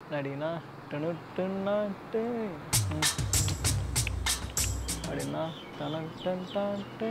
நடினா டனு நாட்டு அப்படின்னா டனட்டன் டாட்டு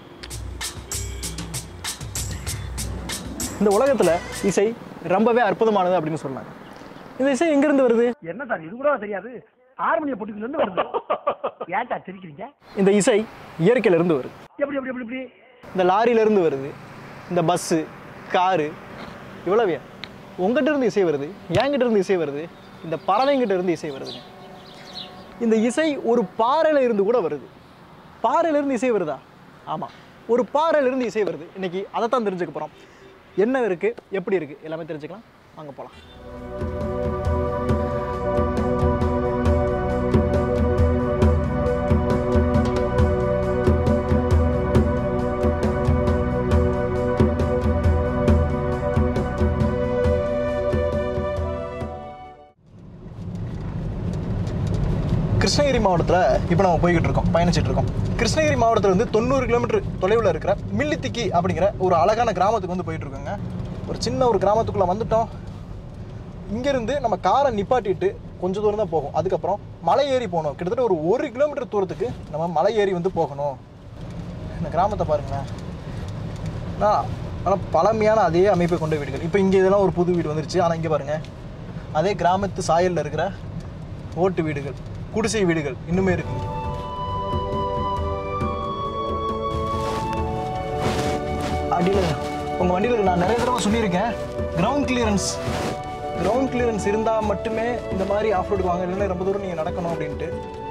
இந்த உலகத்தில் இசை ரொம்பவே அற்புதமானது அப்படின்னு சொல்லலாம் இந்த இசை எங்கேருந்து வருது என்ன சார் இது கூட தெரியாது ஆர்மனிய பொட்டுக்குள்ள இருந்து வருது ஏன்டா சிரிக்கிறீங்க இந்த இசை இயற்கையிலிருந்து வருது எப்படி எப்படி எப்படி எப்படி இந்த லாரியிலேருந்து வருது இந்த பஸ்ஸு காரு இவ்வளவே உங்ககிட்ட இருந்து இசை வருது என்கிட்ட இருந்து இசை வருது இந்த பறவைங்கிட்ட இருந்து இசை வருதுங்க இந்த இசை ஒரு பாறையில இருந்து கூட வருது பாறையில இருந்து இசை வருதா ஆமாம் ஒரு பாறையில இருந்து இசை வருது இன்னைக்கு அதை தான் தெரிஞ்சுக்க போகிறோம் என்ன இருக்குது எப்படி இருக்குது எல்லாமே தெரிஞ்சுக்கலாம் வாங்க போகலாம் கிருஷ்ணகிரி மாவட்டத்தில் இப்போ நம்ம போய்கிட்டு இருக்கோம் பயணிச்சுட்டு இருக்கோம் கிருஷ்ணகிரி மாவட்டத்தில் இருந்து தொண்ணூறு கிலோமீட்டர் தொலைவில் இருக்கிற மில்லித்திக்கி அப்படிங்கிற ஒரு அழகான கிராமத்துக்கு வந்து போயிட்டு இருக்கோங்க ஒரு சின்ன ஒரு கிராமத்துக்குள்ளே வந்துட்டோம் இங்கேருந்து நம்ம காரை நிப்பாட்டிட்டு கொஞ்சம் தூரம் தான் போகும் அதுக்கப்புறம் மலை ஏறி போகணும் கிட்டத்தட்ட ஒரு ஒரு கிலோமீட்டர் தூரத்துக்கு நம்ம மலை ஏறி வந்து போகணும் இந்த கிராமத்தை பாருங்களேன் ஆனால் ஆனால் பழமையான அதே அமைப்பை கொண்ட வீடுகள் இப்போ இங்கே இதெல்லாம் ஒரு புது வீடு வந்துருச்சு ஆனால் இங்கே பாருங்கள் அதே கிராமத்து சாயலில் இருக்கிற ஓட்டு வீடுகள் குடிசை வீடுகள் இன்னுமே இருக்கு அடியில் உங்கள் வண்டியில் நான் நிறைய தடவை சொல்லியிருக்கேன் கிரவுண்ட் கிளியரன்ஸ் கிரவுண்ட் கிளியரன்ஸ் இருந்தால் மட்டுமே இந்த மாதிரி ஆஃப் ரோடுக்கு வாங்க இல்லைன்னா ரொம்ப தூரம் நீங்கள் நடக்கணும் அப்படின்ட்டு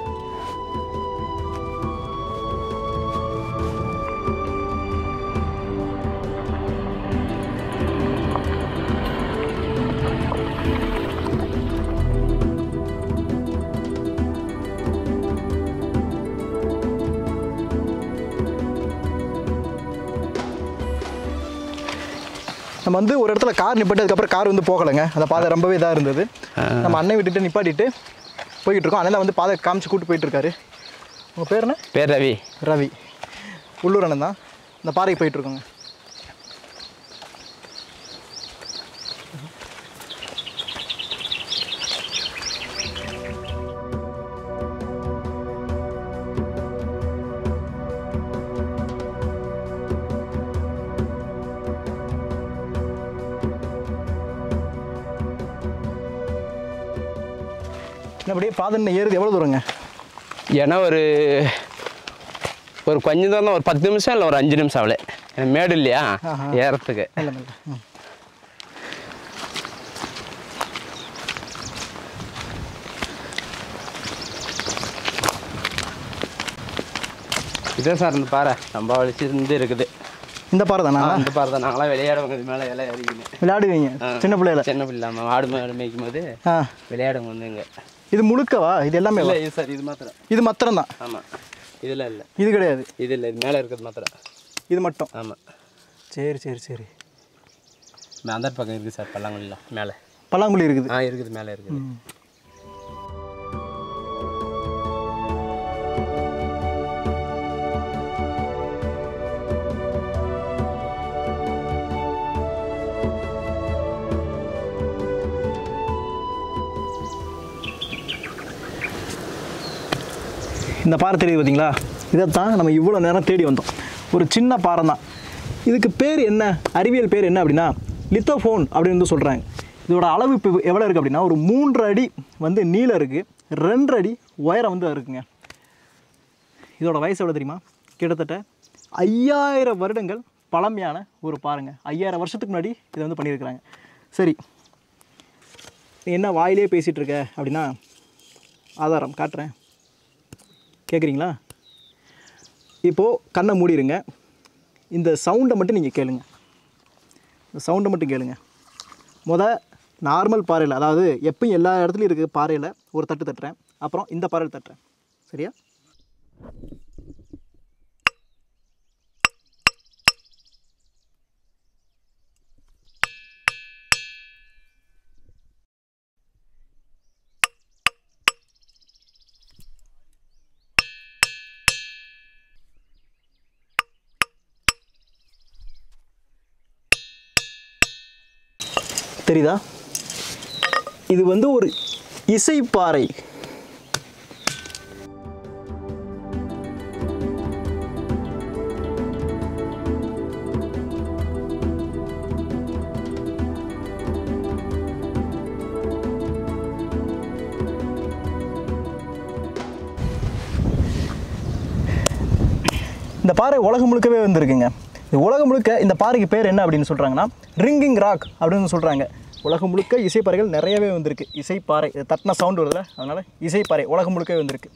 நம்ம வந்து ஒரு இடத்துல கார் நிப்பாட்டி அதுக்கப்புறம் கார் வந்து போகலைங்க அந்த பாதை ரொம்பவே இதாக இருந்தது நம்ம அண்ணன் விட்டுட்டு நிப்பாட்டிட்டு போய்கிட்டு இருக்கோம் அண்ணன் வந்து பாதை காமிச்சு கூட்டு போயிட்டு இருக்காரு உங்கள் பேர் என்ன பேர் ரவி ரவி உள்ளூர் அண்ணன் தான் இந்த பாறைக்கு போயிட்டு இருக்கோங்க அப்படியே பாதை ஏறுது எவ்வளோ தூரங்க ஏன்னா ஒரு ஒரு கொஞ்சம் தூரம் தான் ஒரு பத்து நிமிஷம் இல்லை ஒரு அஞ்சு நிமிஷம் அவளே மேடு இல்லையா ஆஹா. ஏறத்துக்கு மெல்ல மெல்ல ம். இதே சார் இந்த பாறை ரொம்ப வலிச்சிருந்து இருக்குது இந்த பாறை தானா அந்த பாறை தான் நாங்களாம் விளையாடுவோங்க இது மேலே இலை இறங்கின்னு விளையாடுவீங்க சின்ன பிள்ளையில சின்ன பிள்ளை நம்ம ஆடு மாடு மேய்க்கும் போது ஆ விளையாடுங்க வந்து இங்கே இது முழுக்கவா இது எல்லாமே இல்லை இது சார் இது மாத்திரம் இது மாத்திரம் தான் ஆமாம் இதில் இல்லை இது கிடையாது இது இல்லை இது மேலே இருக்கிறது மாத்திரம் இது மட்டும் ஆமாம் சரி சரி சரி அந்த பக்கம் இருக்குது சார் பல்லாங்குழிலாம் மேலே பல்லாங்குழி இருக்குது ஆ இருக்குது மேலே இருக்குது ம். இந்த பாறை தெரியுது பார்த்தீங்களா இதைத்தான் நம்ம இவ்வளோ நேரம் தேடி வந்தோம் ஒரு சின்ன பாறை தான் இதுக்கு பேர் என்ன அறிவியல் பேர் என்ன அப்படின்னா லித்தோஃபோன் அப்படின்னு வந்து சொல்கிறாங்க இதோட அளவு இப்போ எவ்வளோ இருக்குது அப்படின்னா ஒரு மூன்று அடி வந்து நீளம் இருக்குது ரெண்டு அடி உயரம் வந்து இருக்குங்க இதோட வயசு எவ்வளோ தெரியுமா கிட்டத்தட்ட ஐயாயிரம் வருடங்கள் பழமையான ஒரு பாருங்க ஐயாயிரம் வருஷத்துக்கு முன்னாடி இதை வந்து பண்ணியிருக்கிறாங்க சரி நீ என்ன வாயிலே பேசிகிட்டு இருக்க அப்படின்னா ஆதாரம் காட்டுறேன் கேட்குறீங்களா இப்போது கண்ணை மூடிடுங்க இந்த சவுண்டை மட்டும் நீங்கள் கேளுங்க இந்த சவுண்டை மட்டும் கேளுங்க முத நார்மல் பாறையில் அதாவது எப்பயும் எல்லா இடத்துலையும் இருக்க பாறையில் ஒரு தட்டு தட்டுறேன் அப்புறம் இந்த பாறையில் தட்டுறேன் சரியா தெரியுதா இது வந்து ஒரு இசைப்பாறை இந்த பாறை உலகம் முழுக்கவே வந்திருக்குங்க இந்த உலகம் முழுக்க இந்த பாறைக்கு பேர் என்ன அப்படின்னு சொல்கிறாங்கன்னா ரிங்கிங் ராக் அப்படின்னு சொல்கிறாங்க உலகம் முழுக்க இசைப்பாறைகள் நிறையவே வந்திருக்கு இசைப்பாறை இது தட்டின சவுண்ட் வருதுல அதனால் இசைப்பாறை உலகம் முழுக்கவே வந்திருக்கு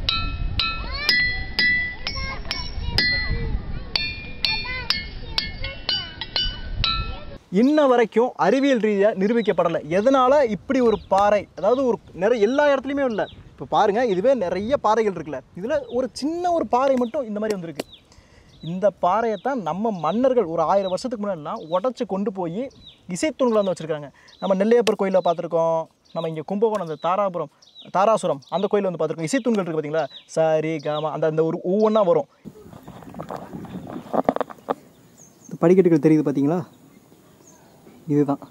இன்ன வரைக்கும் அறிவியல் ரீதியாக நிரூபிக்கப்படலை எதனால் இப்படி ஒரு பாறை அதாவது ஒரு நிறைய எல்லா இடத்துலையுமே இல்லை இப்போ பாருங்கள் இதுவே நிறைய பாறைகள் இருக்குல்ல இதில் ஒரு சின்ன ஒரு பாறை மட்டும் இந்த மாதிரி வந்திருக்கு இந்த பாறையை தான் நம்ம மன்னர்கள் ஒரு ஆயிரம் வருஷத்துக்கு முன்னாடிலாம் உடச்சி கொண்டு போய் இசைத்தூண்களை வந்து வச்சுருக்காங்க நம்ம நெல்லையப்பர் கோயிலில் பார்த்துருக்கோம் நம்ம இங்கே கும்பகோணம் அந்த தாராபுரம் தாராசுரம் அந்த கோயிலில் வந்து பார்த்துருக்கோம் இசைத்தூண்கள் இருக்குது பார்த்தீங்களா சாரி காமா அந்த அந்த ஒரு ஒவ்வொன்றா வரும் இந்த படிக்கட்டுகள் தெரியுது பார்த்தீங்களா இதுதான்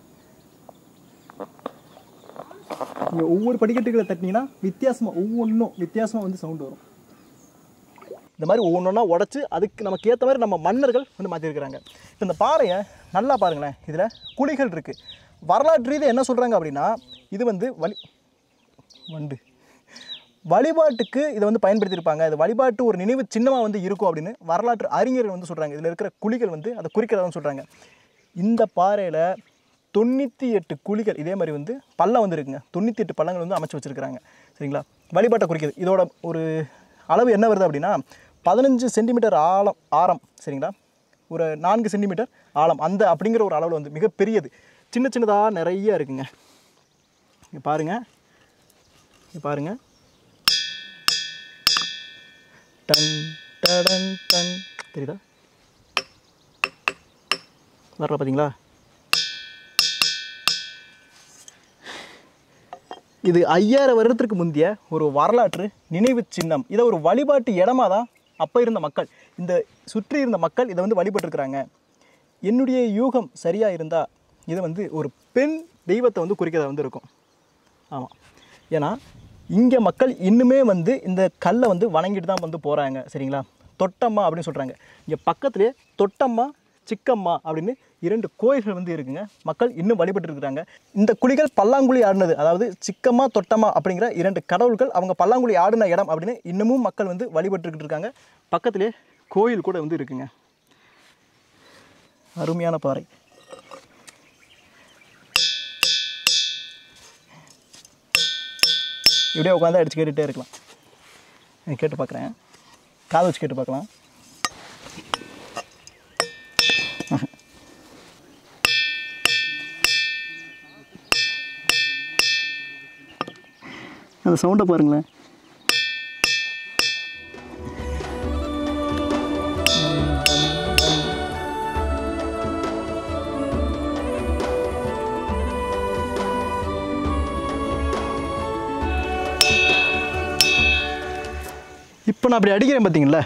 நீங்கள் ஒவ்வொரு படிக்கட்டுகளை தட்டினீங்கன்னா வித்தியாசமாக ஒவ்வொன்றும் வித்தியாசமாக வந்து சவுண்டு வரும் இந்த மாதிரி ஒவ்வொன்றா உடச்சி அதுக்கு நமக்கு ஏற்ற மாதிரி நம்ம மன்னர்கள் வந்து மாற்றிருக்கிறாங்க இப்போ இந்த பாறையை நல்லா பாருங்களேன் இதில் குழிகள் இருக்குது வரலாற்று ரீதியாக என்ன சொல்கிறாங்க அப்படின்னா இது வந்து வழி வண்டு வழிபாட்டுக்கு இதை வந்து பயன்படுத்தியிருப்பாங்க இது வழிபாட்டு ஒரு நினைவு சின்னமாக வந்து இருக்கும் அப்படின்னு வரலாற்று அறிஞர்கள் வந்து சொல்கிறாங்க இதில் இருக்கிற குழிகள் வந்து அதை குறிக்கிறதான்னு சொல்கிறாங்க இந்த பாறையில் தொண்ணூற்றி எட்டு குழிகள் இதே மாதிரி வந்து பள்ளம் வந்து இருக்குங்க தொண்ணூற்றி எட்டு பள்ளங்கள் வந்து அமைச்சு வச்சுருக்காங்க சரிங்களா வழிபாட்டை குறிக்குது இதோட ஒரு அளவு என்ன வருது அப்படின்னா பதினஞ்சு சென்டிமீட்டர் ஆழம் ஆரம் சரிங்களா ஒரு நான்கு சென்டிமீட்டர் ஆழம் அந்த அப்படிங்கிற ஒரு அளவில் வந்து மிகப்பெரியது சின்ன சின்னதாக நிறைய இருக்குங்க இங்கே பாருங்கள் இங்கே பாருங்கள் டன் டடன் டன் தெரியுதா வரல பார்த்தீங்களா இது ஐயாயிரம் வருடத்திற்கு முந்தைய ஒரு வரலாற்று நினைவு சின்னம் இதை ஒரு வழிபாட்டு இடமா தான் அப்போ இருந்த மக்கள் இந்த சுற்றி இருந்த மக்கள் இதை வந்து வழிபட்டிருக்கிறாங்க என்னுடைய யூகம் சரியாக இருந்தால் இது வந்து ஒரு பெண் தெய்வத்தை வந்து குறிக்கிறதா வந்து இருக்கும் ஆமாம் ஏன்னா இங்கே மக்கள் இன்னுமே வந்து இந்த கல்லை வந்து வணங்கிட்டு தான் வந்து போகிறாங்க சரிங்களா தொட்டம்மா அப்படின்னு சொல்கிறாங்க இங்கே பக்கத்துலேயே தொட்டம்மா சிக்கம்மா அப்படின்னு இரண்டு கோயில்கள் வந்து இருக்குங்க மக்கள் இன்னும் வழிபட்டு இருக்கிறாங்க இந்த குழிகள் பல்லாங்குழி ஆடினது அதாவது சிக்கம்மா தொட்டம்மா அப்படிங்கிற இரண்டு கடவுள்கள் அவங்க பல்லாங்குழி ஆடின இடம் அப்படின்னு இன்னமும் மக்கள் வந்து வழிபட்டுக்கிட்டு இருக்காங்க பக்கத்துலேயே கோயில் கூட வந்து இருக்குங்க அருமையான பாறை இப்படியே உட்காந்து அடிச்சு கேட்டுகிட்டே இருக்கலாம் நான் கேட்டு பார்க்குறேன் காது வச்சு கேட்டு பார்க்கலாம் அந்த சவுண்டை பாருங்களேன் இப்போ நான் அப்படி அடிக்கிறேன் பார்த்தீங்களா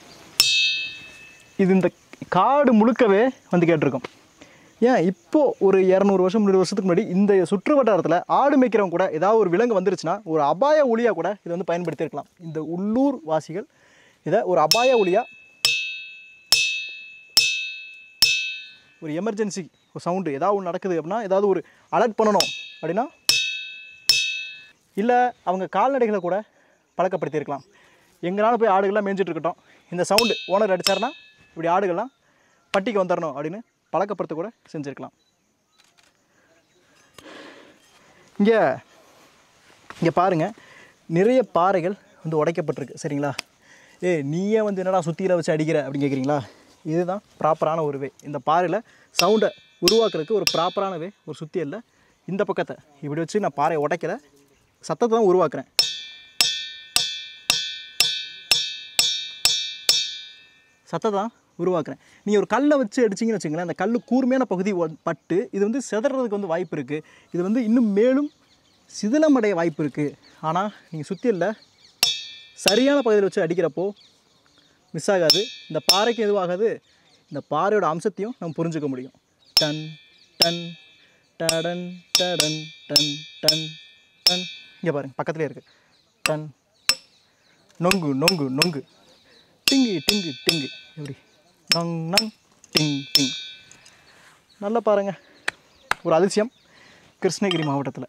இது இந்த காடு முழுக்கவே வந்து கேட்டிருக்கோம் ஏன் இப்போது ஒரு இரநூறு வருஷம் முந்நூறு வருஷத்துக்கு முன்னாடி இந்த சுற்று வட்டாரத்தில் ஆடு மேய்க்கிறவங்க கூட ஏதாவது ஒரு விலங்கு வந்துருச்சுன்னா ஒரு அபாய ஒளியாக கூட இதை வந்து பயன்படுத்தியிருக்கலாம் இந்த உள்ளூர் வாசிகள் இதை ஒரு அபாய ஒளியாக ஒரு எமர்ஜென்சி ஒரு சவுண்டு ஏதாவது ஒன்று நடக்குது அப்படின்னா ஏதாவது ஒரு அலர்ட் பண்ணணும் அப்படின்னா இல்லை அவங்க கால்நடைகளை கூட பழக்கப்படுத்தியிருக்கலாம் எங்கனாலும் போய் ஆடுகள்லாம் மேய்ஞ்சிட்டு இருக்கட்டும் இந்த சவுண்டு ஓனர் அடிச்சாருன்னா இப்படி ஆடுகள்லாம் பட்டிக்கு வந்துடணும் அப்படின்னு பழக்கப்படுத்த கூட செஞ்சுருக்கலாம் இங்கே இங்கே பாருங்கள் நிறைய பாறைகள் வந்து உடைக்கப்பட்டிருக்கு சரிங்களா ஏய் நீயே வந்து என்னடா சுத்தியில் வச்சு அடிக்கிற அப்படின்னு கேட்குறீங்களா இதுதான் ப்ராப்பரான ஒரு வே இந்த பாறையில் சவுண்டை உருவாக்குறதுக்கு ஒரு ப்ராப்பரான வே ஒரு சுத்தி இல்லை இந்த பக்கத்தை இப்படி வச்சு நான் பாறையை உடைக்கல சத்தத்தை தான் உருவாக்குறேன் சத்தத்தை தான் உருவாக்குறேன் நீங்கள் ஒரு கல்லை வச்சு அடிச்சிங்கன்னு வச்சுங்களேன் அந்த கல் கூர்மையான பகுதி ஒ- பட்டு இது வந்து சிதறதுக்கு வந்து வாய்ப்பு இருக்குது இது வந்து இன்னும் மேலும் சிதிலமடைய வாய்ப்பு இருக்குது ஆனால் நீங்கள் சுற்றியில் சரியான பகுதியில் வச்சு அடிக்கிறப்போ மிஸ் ஆகாது இந்த பாறைக்கு எதுவாகாது இந்த பாறையோட அம்சத்தையும் நம்ம புரிஞ்சுக்க முடியும் டன் டன் டடன் டடன் டன் டன் டன் இங்கே பாருங்க பக்கத்துலேயே இருக்குது டன் நொங்கு நொங்கு நொங்கு டிங்கு டிங்கு டிங்கு எப்படி நங் நங் டிங் டிங் நல்லா பாருங்க ஒரு அதிசயம் கிருஷ்ணகிரி மாவட்டத்தில்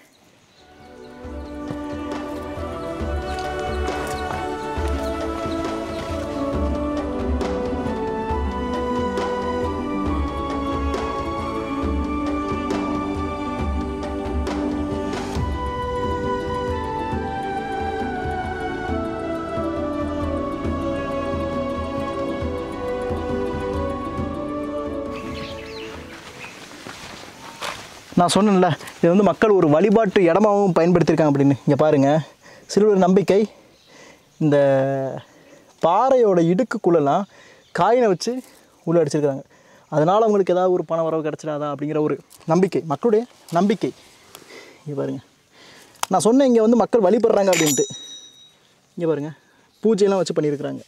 நான் சொன்னேன்ல இது வந்து மக்கள் ஒரு வழிபாட்டு இடமாவும் பயன்படுத்தியிருக்காங்க அப்படின்னு இங்கே பாருங்கள் சிறுவர் நம்பிக்கை இந்த பாறையோட இடுக்குக்குள்ளெல்லாம் காயினை வச்சு உள்ள அடிச்சிருக்காங்க அதனால் அவங்களுக்கு ஏதாவது ஒரு பண வரவு கிடச்சிடாதா அப்படிங்கிற ஒரு நம்பிக்கை மக்களுடைய நம்பிக்கை இங்கே பாருங்கள் நான் சொன்னேன் இங்கே வந்து மக்கள் வழிபடுறாங்க அப்படின்ட்டு இங்கே பாருங்கள் பூஜையெல்லாம் வச்சு பண்ணியிருக்கிறாங்க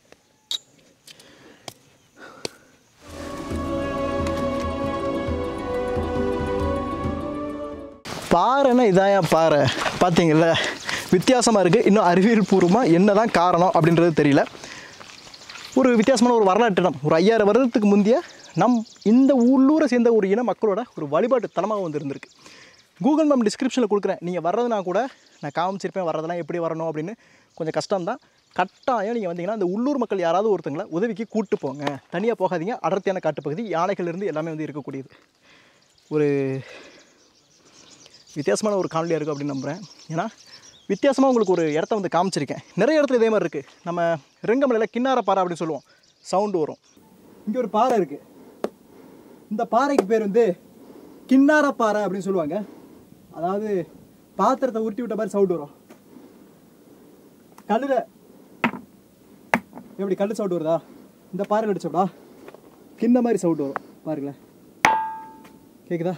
பாறைன்னா இதாயா பாறை பார்த்தீங்கல்ல வித்தியாசமாக இருக்குது இன்னும் அறிவியல் பூர்வமாக என்ன தான் காரணம் அப்படின்றது தெரியல ஒரு வித்தியாசமான ஒரு வரலாற்று இடம் ஒரு ஐயாயிரம் வருடத்துக்கு முந்தைய நம் இந்த உள்ளூரை சேர்ந்த ஒரு இன மக்களோட ஒரு வழிபாட்டு தலமாக வந்து இருந்திருக்கு கூகுள் மேம் டிஸ்கிரிப்ஷனில் கொடுக்குறேன் நீங்கள் வர்றதுனா கூட நான் காமிச்சிருப்பேன் வர்றதெல்லாம் எப்படி வரணும் அப்படின்னு கொஞ்சம் கஷ்டம்தான் கட்டாயம் நீங்கள் வந்தீங்கன்னா அந்த உள்ளூர் மக்கள் யாராவது ஒருத்தங்களை உதவிக்கு கூட்டு போங்க தனியாக போகாதீங்க அடர்த்தியான காட்டுப்பகுதி யானைகள்லேருந்து எல்லாமே வந்து இருக்கக்கூடியது ஒரு வித்தியாசமான ஒரு காணொலியாக இருக்கும் அப்படின்னு நம்புகிறேன் ஏன்னா வித்தியாசமாக உங்களுக்கு ஒரு இடத்த வந்து காமிச்சிருக்கேன் நிறைய இடத்துல இதே மாதிரி இருக்குது நம்ம ரெங்கமலையில் கிண்ணார பாறை அப்படின்னு சொல்லுவோம் சவுண்டு வரும் இங்கே ஒரு பாறை இருக்குது இந்த பாறைக்கு பேர் வந்து கிண்ணார பாறை அப்படின்னு சொல்லுவாங்க அதாவது பாத்திரத்தை உருட்டி விட்ட மாதிரி சவுண்டு வரும் கல்லில் எப்படி கல் சவுண்டு வருதா இந்த பாறையில் அடிச்சோடா கிண்ண மாதிரி சவுண்டு வரும் பாருங்களேன் கேட்குதா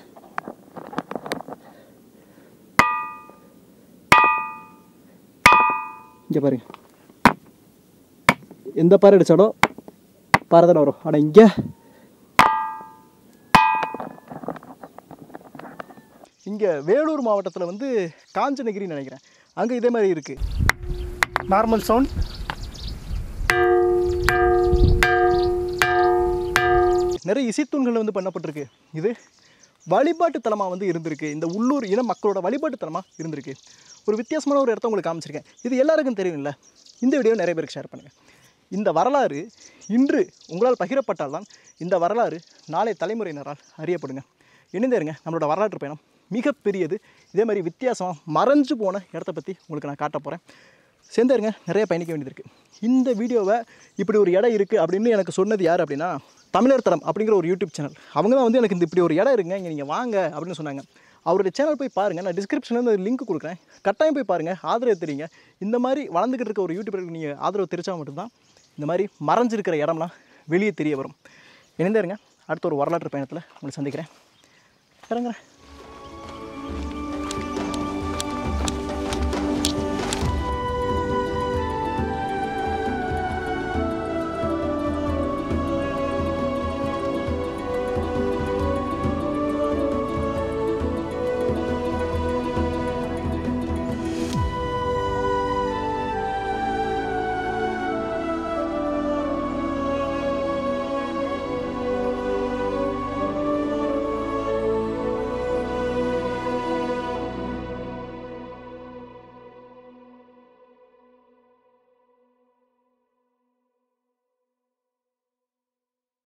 இங்கே பாருங்க எந்த பாறை அடித்தாலும் பாறை தானே வரும் ஆனால் இங்கே இங்கே வேலூர் மாவட்டத்தில் வந்து காஞ்சனகிரின்னு நினைக்கிறேன் அங்கே இதே மாதிரி இருக்குது நார்மல் சவுண்ட் நிறைய இசைத்தூண்கள் வந்து பண்ணப்பட்டிருக்கு இது வழிபாட்டு தலமாக வந்து இருந்திருக்கு இந்த உள்ளூர் இன மக்களோட வழிபாட்டு தலமாக இருந்திருக்கு ஒரு வித்தியாசமான ஒரு இடத்த உங்களுக்கு காமிச்சிருக்கேன் இது எல்லாருக்கும் தெரியும்ல இந்த வீடியோ நிறைய பேருக்கு ஷேர் பண்ணுங்கள் இந்த வரலாறு இன்று உங்களால் பகிரப்பட்டால் தான் இந்த வரலாறு நாளை தலைமுறையினரால் அறியப்படுங்க இணைந்தே இருங்க நம்மளோட வரலாற்று பயணம் மிகப்பெரியது இதே மாதிரி வித்தியாசமாக மறைஞ்சு போன இடத்த பற்றி உங்களுக்கு நான் காட்ட போகிறேன் சேர்ந்துருங்க நிறைய பயணிக்க வேண்டியது இருக்குது இந்த வீடியோவை இப்படி ஒரு இடம் இருக்குது அப்படின்னு எனக்கு சொன்னது யார் அப்படின்னா தமிழர் தரம் அப்படிங்கிற ஒரு யூடியூப் சேனல் அவங்க தான் வந்து எனக்கு இந்த இப்படி ஒரு இடம் இருக்குங்க இங்கே நீங்கள் வாங்க அப்படின்னு சொன்னாங்க அவருடைய சேனல் போய் பாருங்கள் நான் டிஸ்கிரிப்ஷனில் லிங்க் கொடுக்குறேன் கட்டாயம் போய் பாருங்கள் ஆதரவு தெரியுங்க இந்த மாதிரி வளர்ந்துக்கிட்டு இருக்க ஒரு யூடியூபருக்கு நீங்கள் ஆதரவு தெரிச்சா மட்டும்தான் இந்த மாதிரி மறைஞ்சிருக்கிற இடம்லாம் வெளியே தெரிய வரும் இணைந்தே இருங்க அடுத்த ஒரு வரலாற்று பயணத்தில் உங்களை சந்திக்கிறேன் இறங்குறேன்